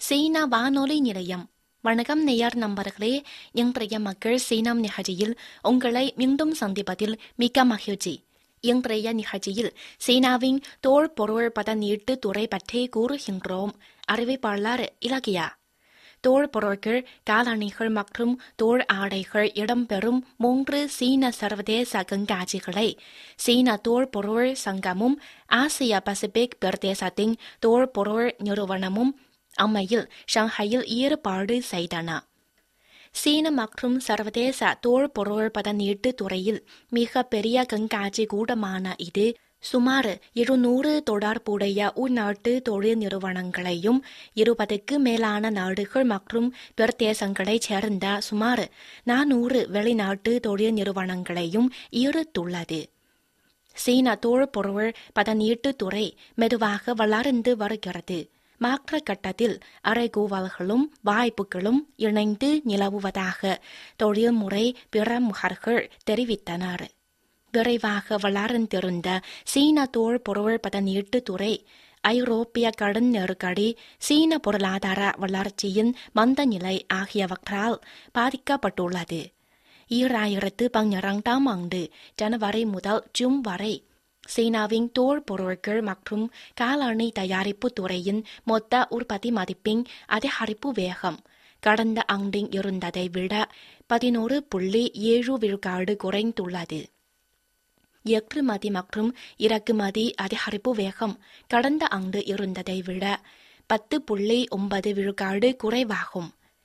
சீனா வானொலி நிலையம் வணக்கம் நேயர் நண்பர்களே இன்றைய மக்கள் சீனம் நிகழ்ச்சியில் உங்களை மீண்டும் சந்திப்பதில் மிக்க மகிழ்ச்சி இன்றைய நிகழ்ச்சியில் சீனாவின் தோல் பொருள் பதனீட்டு துறை பற்றி கூறுகின்றோம் அறிவிப்பாளர் இலக்கியா தோல் பொருட்கள் காலணிகள் மற்றும் தோல் ஆடைகள் இடம்பெறும் மூன்று சீன சர்வதேச கண்காட்சிகளை சீன தோல் பொருள் சங்கமும் ஆசிய பசிபிக் பிரதேசத்தின் தோல் பொருள் நிறுவனமும் அம்மையில் ஷாங்காயில் ஏற்பாடு செய்தன சீன மற்றும் சர்வதேச தோல் பொருள் பதனீட்டு துறையில் மிக பெரிய கண்காட்சி கூடமான இது சுமார் இருநூறு தொடர்புடைய உள்நாட்டு தொழில் நிறுவனங்களையும் இருபதுக்கு மேலான நாடுகள் மற்றும் பிரதேசங்களைச் சேர்ந்த சுமார் நானூறு வெளிநாட்டு தொழில் நிறுவனங்களையும் ஈர்த்துள்ளது சீன தோல் பொருள் பதனீட்டு துறை மெதுவாக வளர்ந்து வருகிறது மாற்ற கட்டத்தில் அறைகூவல்களும் வாய்ப்புகளும் இணைந்து நிலவுவதாக தொழில்முறை பிரமுகர்கள் தெரிவித்தனர் விரைவாக வளர்ந்திருந்த சீன தோல் பொருள் பதனீட்டு துறை ஐரோப்பிய கடன் நெருக்கடி சீன பொருளாதார வளர்ச்சியின் மந்த நிலை ஆகியவற்றால் பாதிக்கப்பட்டுள்ளது ஈராயிரத்து பன்னிரண்டாம் ஆண்டு ஜனவரி முதல் ஜூன் வரை சீனாவின் தோல் பொருட்கள் மற்றும் காலணி தயாரிப்பு துறையின் மொத்த உற்பத்தி மதிப்பின் அதிகரிப்பு வேகம் கடந்த ஆண்டின் இருந்ததை விட பதினோரு புள்ளி ஏழு விழுக்காடு குறைந்துள்ளது ஏற்றுமதி மற்றும் இறக்குமதி அதிகரிப்பு வேகம் கடந்த ஆண்டு இருந்ததை விட பத்து புள்ளி ஒன்பது விழுக்காடு குறைவாகும்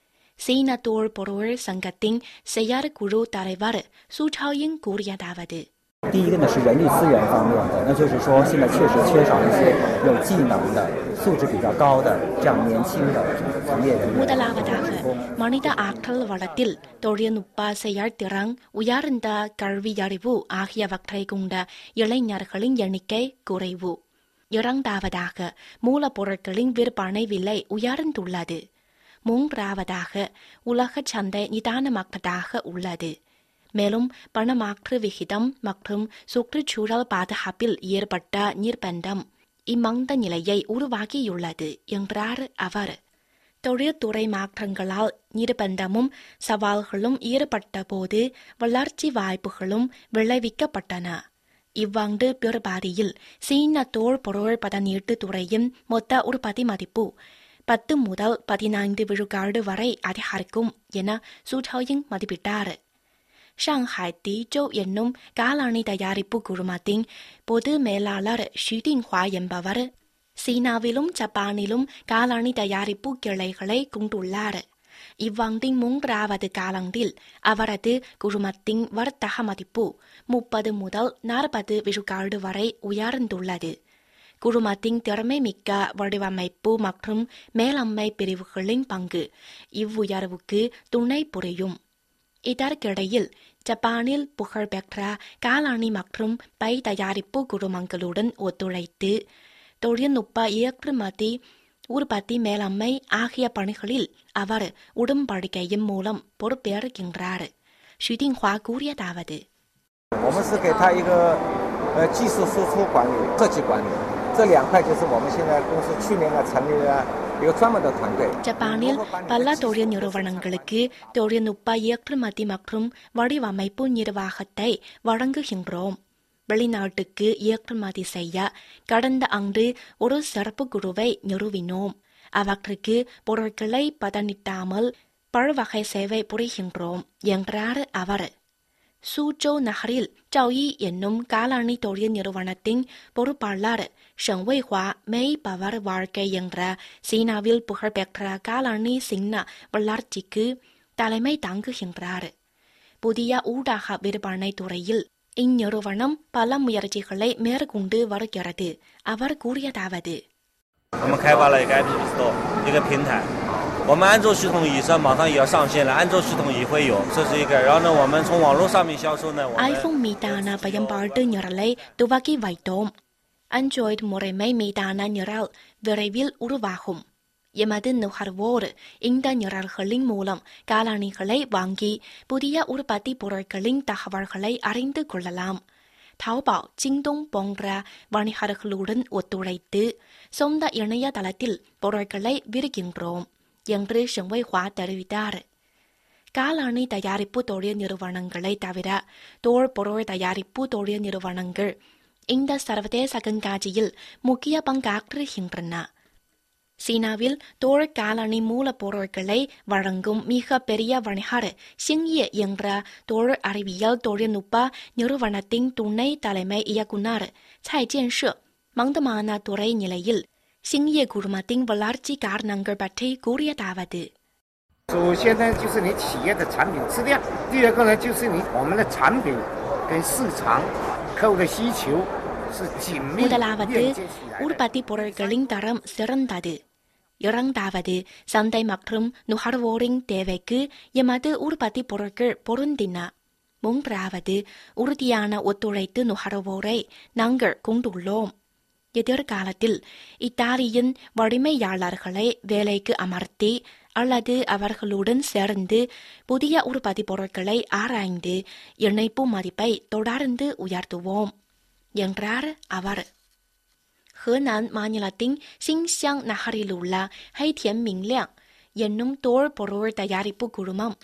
சீன தோல் பொருள் சங்கத்தின் செயற்குழு தலைவர் சுச்சாயின் கூறியதாவது 第一个呢是人力资源方面的，那就是说现在确实缺少一些有技能的、素质比较高的这样年轻的从业人员。 முதலாவதாக மனித ஆற்றல் வளத்தில் தொழில்நுட்ப செயல்திறன் உயர்ந்த கல்வியறிவு ஆகியவற்றை கொண்ட இளைஞர்களின் எண்ணிக்கை குறைவு இரண்டாவதாக மூலப்பொருட்களின் விற்பனை விலை உயர்ந்துள்ளது மூன்றாவதாக உலக சந்தை நிதானமானதாக உள்ளது மேலும் பணமாற்று விகிதம் மற்றும் சுற்றுச்சூழல் பாதுகாப்பில் ஏற்பட்ட நிர்பந்தம் இம்மந்த நிலையை உருவாக்கியுள்ளது என்றார் அவர் தொழில்துறை மாற்றங்களால் நிர்பந்தமும் சவால்களும் ஏற்பட்ட போது வளர்ச்சி வாய்ப்புகளும் விளைவிக்கப்பட்டன இவ்வாண்டு பிற்பாதியில் சீன தோல் பொருள் பதனீட்டு துறையின் மொத்த உற்பத்தி மதிப்பு பத்து முதல் பதினைந்து விழுக்காடு வரை அதிகரிக்கும் என சுச்சாயின் மதிப்பிட்டார் ஷாங்காய் தீஜோ என்னும் காலணி தயாரிப்பு குழுமத்தின் பொது மேலாளர் ஷிடிங்ஹுவா என்பவர் சீனாவிலும் ஜப்பானிலும் காலணி தயாரிப்பு கிளைகளை கொண்டுள்ளார் இவ்வாண்டின் மூன்றாவது காலாண்டில் அவரது குழுமத்தின் வர்த்தக மதிப்பு முப்பது முதல் நாற்பது விழுக்காடு வரை உயர்ந்துள்ளது குழுமத்தின் திறமை மிக்க வடிவமைப்பு மற்றும் மேலாண்மை பிரிவுகளின் பங்கு இவ்வுயர்வுக்கு துணை புரியும் இதற்கிடையில் ஜப்பானில் புகழ்பெற்ற காலணி மற்றும் பை தயாரிப்பு குழுமங்களுடன் ஒத்துழைத்து தொழில்நுட்ப ஏற்றுமதி உற்பத்தி மேலாண்மை ஆகிய பணிகளில் அவர் உடன்படிக்கையின் மூலம் பொறுப்பேற்கின்றார் ஷிடிங்ஹுவா கூறியதாவது 我们是给他一个呃技术输出管理、设计管理这两块，就是我们现在公司去年呢成立了一个专门的团队。 ஜப்பானில் பல தொழில் நிறுவனங்களுக்கு தொழில்நுட்ப ஏற்றுமதி மற்றும் வடிவமைப்பு நிர்வாகத்தை வழங்குகின்றோம் வெளிநாட்டுக்கு ஏற்றுமதி செய்ய கடந்த ஆண்டு ஒரு சிறப்பு குழுவை நிறுவினோம் அவற்றுக்கு பொருட்களை பதனிட்டாமல் பல்வகை சேவை புரிகின்றோம் என்றார் அவர் சூஜோ நகரில் ஜாயி என்னும் காலணி தொழில் நிறுவனத்தின் பொறுப்பாளர் ஷெங் வெய்ஹுவா மெய்பவர் வாழ்க்கை என்ற சீனாவில் புகழ்பெற்ற காலணி சின்ன வளர்ச்சிக்கு தலைமை தாங்குகின்றார் புதிய ஊடக விற்பனை துறையில் இந்நிறுவனம் பல முயற்சிகளை மேற்கொண்டு வருகிறது அவர் கூறியதாவது 我们开发了一个 App Store 一个平台，我们安卓系统以上马上也要上线了，安卓系统也会有，这是一个。然后呢，我们从网络上面销售呢，我们 ஐபோன் மீதான பயன்பாட்டு நிரலை துவக்கி வைத்தோம் ஆண்ட்ராய்டு முறைமை மீதான நிரல் விரைவில் உருவாகும் எமது நுகர்வோர் இந்த நிரல்களின் மூலம் காலணிகளை வாங்கி புதிய உற்பத்தி பொருட்களின் தகவல்களை அறிந்து கொள்ளலாம் தாவ்பாவ் ஜிங்டோங் போன்ற வணிகர்களுடன் ஒத்துழைத்து சொந்த இணையதளத்தில் பொருட்களை விற்கின்றோம் என்று செங்வைஹுவா தெரிவித்தார் காலணி தயாரிப்பு தொழில் நிறுவனங்களை தவிர தோல் பொருள் தயாரிப்பு தொழில் நிறுவனங்கள் இந்த சர்வதேச கண்காட்சியில் முக்கிய பங்காற்றுகின்றன சீனாவில் தோல் காலணி மூலப்பொருட்களை வழங்கும் மிக பெரிய வணிகர் சிங்யே என்ற தோல் அறிவியல் தொழில்நுட்ப நிறுவனத்தின் துணை தலைமை இயக்குனர்蔡建设மந்தமான துறை நிலையில் சிங்யே குழுமத்தின் வளர்ச்சி காரணங்கள் பற்றி கூறியதாவது 首先呢，就是你企业的产品质量；第二个呢，就是你我们的产品跟市场、客户的需求是紧密 முதலாவது 链接起来的。 உற்பத்தி பொருட்களின் தரம் சிறந்தது இரண்டாவது சந்தை மற்றும் நுகர்வோரின் தேவைக்கு எமது உற்பத்தி பொருட்கள் பொருந்தின மூன்றாவது உறுதியான ஒத்துழைத்து நுகர்வோரை நாங்கள் கொண்டுள்ளோம் எதிர்காலத்தில் இத்தாலியின் வலிமையாளர்களை வேலைக்கு அமர்த்தி அல்லது அவர்களுடன் சேர்ந்து புதிய உற்பத்தி பொருட்களை ஆராய்ந்து இணைப்பு மதிப்பை தொடர்ந்து உயர்த்துவோம் என்றார் அவர் ஹெனான் மாநிலத்தின் சிங்சியாங் நகரிலுள்ள ஹைத்தியன் மிங்லியாங் என்னும் தோல் பொருள் தயாரிப்பு குழுமம்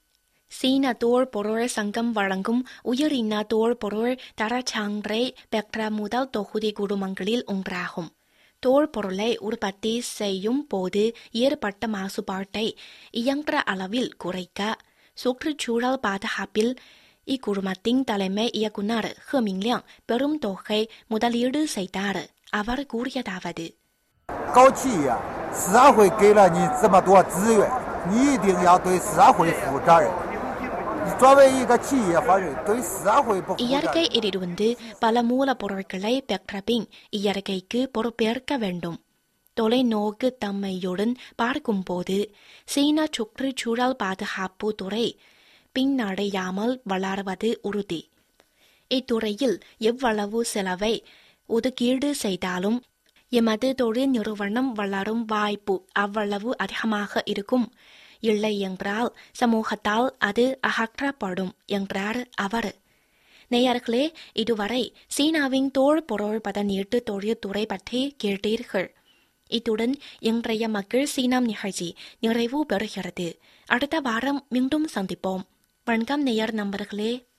சீன தோல் பொருள் சங்கம் வழங்கும் உயிரின தோல் பொருள் தரச்சான்றை பெற்ற முதல் தொகுதி குழுமங்களில் ஒன்றாகும் தோல் பொருளை உற்பத்தி செய்யும் போது ஏற்பட்ட மாசுபாட்டை இயன்ற அளவில் குறைக்க சுற்றுச்சூழல் பாதுகாப்பில் இக்குழுமத்தின் தலைமை இயக்குனர் ஹெ மிங்லியாங் பெரும் தொகை முதலீடு செய்தார் அவர் கூறியதாவது 搞企业，市委会给了你这么多资源，你一定要对市委会负责任。你作为一个企业法人，对市委会不负责 இயற்கை 任， இருந்து பல மூலப்பொருட்களை பெற்ற பின் இயற்கைக்கு பொறுப்பேற்க வேண்டும் தொலைநோக்கு தன்மையுடன் பார்க்கும்போது சீன சுற்றுச்சூழல் பாதுகாப்பு துறை பின்னடையாமல் வளர்வது உறுதி இத்துறையில் எவ்வளவு செலவை ஒதுக்கீடு செய்தாலும் எமது தொழில் நிறுவனம் வளரும் வாய்ப்பு அவ்வளவு அதிகமாக இருக்கும் இல்லை என்றால் சமூகத்தால் அது அகற்றப்படும் என்றார் அவர் நேயர்களே இதுவரை சீனாவின் தோல் பொருள் பதனீட்டு தொழில்துறை பற்றி கேட்டீர்கள் இத்துடன் இன்றைய மக்கள் சீனம் நிகழ்ச்சி நிறைவு பெறுகிறது அடுத்த வாரம் மீண்டும் சந்திப்போம் வணக்கம் நேயர் நண்பர்களே